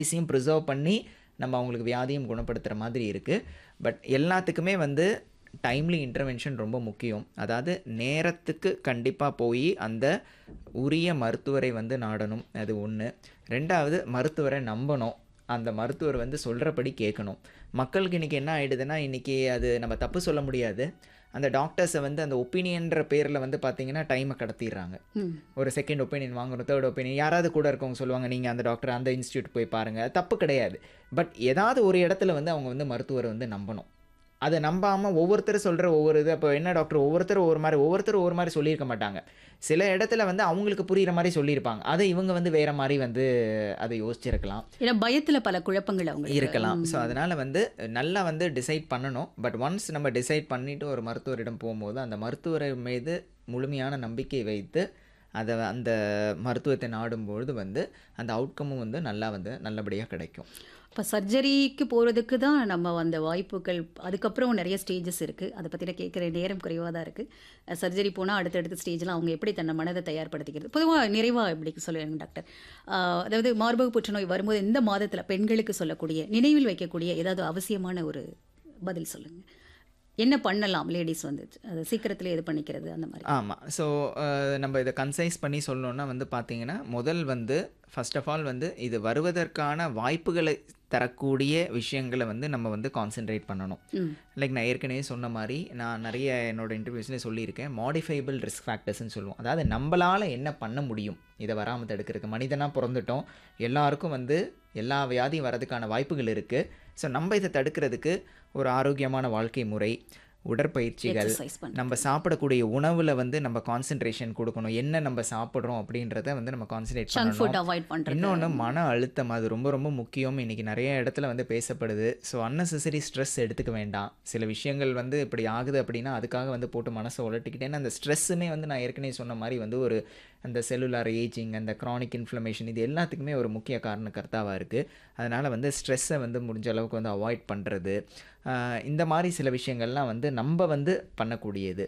ஈஸியும் preserve பண்ணி நம்ம அவங்களுக்கு வியாதியும் குணப்படுத்துகிற மாதிரி இருக்குது பட் எல்லாத்துக்குமே வந்து டைம்லி இன்டர்வென்ஷன் ரொம்ப முக்கியம் அதாவது நேரத்துக்கு கண்டிப்பாக போய் அந்த உரிய மருத்துவரை வந்து நாடணும் அது ஒன்று ரெண்டாவது மருத்துவரை நம்பணும் அந்த மருத்துவர் வந்து சொல்கிறபடி கேட்கணும் மக்களுக்கு இன்றைக்கி என்ன ஆகிடுதுன்னா இன்றைக்கி அது நம்ம தப்பு சொல்ல முடியாது அந்த டாக்டர்ஸை வந்து அந்த ஒப்பீனியன்ற பேரில் வந்து பார்த்தீங்கன்னா டைமை கடத்திடுறாங்க ம். ஒரு செகண்ட் ஒப்பீனியன் வாங்கணும் தேர்ட் ஒப்பீனியன் யாராவது கூட இருக்கவங்க சொல்லுவாங்க நீங்கள் அந்த டாக்டர் அந்த இன்ஸ்டியூட் போய் பாருங்கள் அது தப்பு கிடையாது பட் ஏதாவது ஒரு இடத்துல வந்து அவங்க வந்து மருத்துவரை வந்து நம்பணும் அதை நம்பாமல் ஒவ்வொருத்தர் சொல்கிற ஒவ்வொரு இது அப்போ என்ன டாக்டர் ஒவ்வொருத்தர் ஒவ்வொரு மாதிரி ஒவ்வொருத்தர் ஒவ்வொரு மாதிரி சொல்லியிருக்க மாட்டாங்க சில இடத்துல வந்து அவங்களுக்கு புரிகிற மாதிரி சொல்லியிருப்பாங்க அதை இவங்க வந்து வேறு மாதிரி வந்து அதை யோசிச்சிருக்கலாம் ஏன்னா பயத்துல பல குழப்பங்கள் அவங்க இருக்கலாம் ஸோ அதனால் வந்து நல்லா வந்து டிசைட் பண்ணணும் பட் ஒன்ஸ் நம்ம டிசைட் பண்ணிவிட்டு ஒரு மருத்துவரிடம் போகும்போது அந்த மருத்துவரை மீது முழுமையான நம்பிக்கை வைத்து அதை அந்த மருத்துவத்தை நாடும்பொழுது வந்து அந்த அவுட்கமும் வந்து நல்லா வந்து நல்லபடியாக கிடைக்கும் இப்போ சர்ஜரிக்கு போகிறதுக்கு தான் நம்ம அந்த வாய்ப்புகள் அதுக்கப்புறம் நிறைய ஸ்டேஜஸ் இருக்குது அதை பற்றின கேட்குற நேரம் குறைவாக தான் இருக்குது சர்ஜரி போனால் அடுத்தடுத்த ஸ்டேஜில் அவங்க எப்படி தன்னை மனதை தயார்படுத்திக்கிறது பொதுவாக நிறைவாக எப்படி சொல்லுவாங்க டாக்டர் ஆஹ் அதாவது மார்பக புற்றுநோய் வரும்போது இந்த மாதத்தில் பெண்களுக்கு சொல்லக்கூடிய நினைவில் வைக்கக்கூடிய ஏதாவது அவசியமான ஒரு பதில் சொல்லுங்கள் என்ன பண்ணலாம் லேடிஸ் வந்து அது சீக்கிரத்தில் இது பண்ணிக்கிறது அந்த மாதிரி ஆமாம் ஸோ நம்ம இதை கன்சைஸ் பண்ணி சொல்லணுன்னா வந்து பார்த்தீங்கன்னா முதல் வந்து ஃபர்ஸ்ட் ஆஃப் ஆல் வந்து இது வருவதற்கான வாய்ப்புகளை தரக்கூடிய விஷயங்களை வந்து நம்ம வந்து கான்சென்ட்ரேட் பண்ணணும் ம் லைக் நான் ஏற்கனவே சொன்ன மாதிரி நான் நிறைய என்னோட இன்டர்வியூஸ்லேயே சொல்லியிருக்கேன் மாடிஃபைபிள் ரிஸ்க் ஃபேக்டர்ஸ்னு சொல்லுவோம் அதாவது நம்மளால் என்ன பண்ண முடியும் இதை வராமல் தடுக்கிறதுக்கு மனிதனாக பிறந்துட்டோம் எல்லாருக்கும் வந்து எல்லா வியாதியும் வரதுக்கான வாய்ப்புகள் இருக்குது ஸோ நம்ம இதை தடுக்கிறதுக்கு ஒரு ஆரோக்கியமான வாழ்க்கை முறை உடற்பயிற்சிகள் எக்ஸசைஸ் பண்ண நம்ம சாப்பிடக்கூடிய உணவில் வந்து நம்ம கான்சென்ட்ரேஷன் கொடுக்கணும் என்ன நம்ம சாப்பிட்றோம் அப்படின்றத வந்து நம்ம கான்சென்ட்ரேட் ஜங்க் ஃபுட் பண்ணணும் அவாய்ட் பண்ணுறது இன்னொன்று மன அழுத்தம் அது ரொம்ப ரொம்ப முக்கியம் இன்றைக்கி நிறைய இடத்துல வந்து பேசப்படுது ஸோ unnecessary ஸ்ட்ரெஸ் எடுத்துக்க வேண்டாம் சில விஷயங்கள் வந்து இப்படி ஆகுது அப்படின்னா அதுக்காக வந்து போட்டு மனசை உலட்டிக்கிட்டேன்னு அந்த ஸ்ட்ரெஸ்ஸுமே வந்து நான் ஏற்கனவே சொன்ன மாதிரி வந்து ஒரு அந்த செல்லுலார் ஏஜிங் அந்த க்ரானிக் இன்ஃப்ளமேஷன் இது எல்லாத்துக்குமே ஒரு முக்கிய காரணக்கர்த்தாவாக இருக்குது அதனால் வந்து ஸ்ட்ரெஸ்ஸை வந்து முடிஞ்ச அளவுக்கு வந்து அவாய்ட் பண்ணுறது இந்த மாதிரி சில விஷயங்கள்லாம் வந்து நம்ம வந்து பண்ணக்கூடியது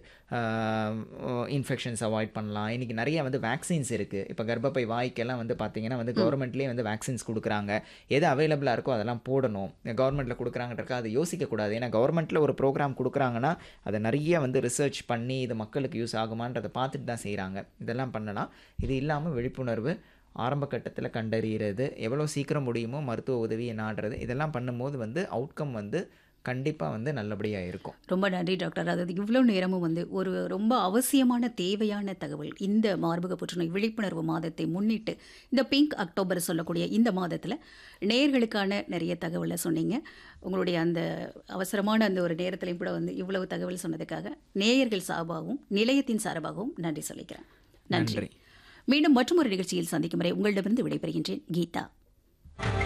இன்ஃபெக்ஷன்ஸ் அவாய்ட் பண்ணலாம் இன்றைக்கி நிறைய வந்து வேக்சின்ஸ் இருக்குது இப்போ கர்ப்பப்பை வாய்க்கெல்லாம் வந்து பார்த்திங்கன்னா வந்து கவர்மெண்ட்லேயே வந்து வேக்சின்ஸ் கொடுக்குறாங்க எது அவைலபிளாக இருக்கோ அதெல்லாம் போடணும் கவர்மெண்ட்டில் கொடுக்குறாங்கன்றக்கா அதை யோசிக்கக்கூடாது ஏன்னா கவர்மெண்ட்டில் ஒரு ப்ரோக்ராம் கொடுக்குறாங்கன்னா அதை நிறைய வந்து ரிசர்ச் பண்ணி இது மக்களுக்கு யூஸ் ஆகுமான்றதை பார்த்துட்டு தான் செய்கிறாங்க இதெல்லாம் பண்ணலாம் இது இல்லாமல் விழிப்புணர்வு ஆரம்ப கட்டத்தில் கண்டறிகிறது எவ்வளோ சீக்கிரம் முடியுமோ மருத்துவ உதவியை நாடுறது இதெல்லாம் பண்ணும்போது வந்து அவுட்கம் வந்து கண்டிப்பாக வந்து நல்லபடியாக இருக்கும் ரொம்ப நன்றி டாக்டர் அதாவது இவ்வளோ நேரமும் வந்து ஒரு ரொம்ப அவசியமான தேவையான தகவல் இந்த மார்பக புற்றுநோய் விழிப்புணர்வு மாதத்தை முன்னிட்டு இந்த பிங்க் அக்டோபர் சொல்லக்கூடிய இந்த மாதத்தில் நேயர்களுக்கான நிறைய தகவலை சொன்னீங்க உங்களுடைய அந்த அவசரமான அந்த ஒரு நேரத்திலையும் கூட வந்து இவ்வளவு தகவல் சொன்னதுக்காக நேயர்கள் சார்பாகவும் நிலையத்தின் சார்பாகவும் நன்றி சொல்லிக்கிறேன் நன்றி நன்றி. மீண்டும் மற்றொரு நிகழ்ச்சியில் சந்திக்கும் வரை உங்களிடமிருந்து விடைபெறுகின்றேன் கீதா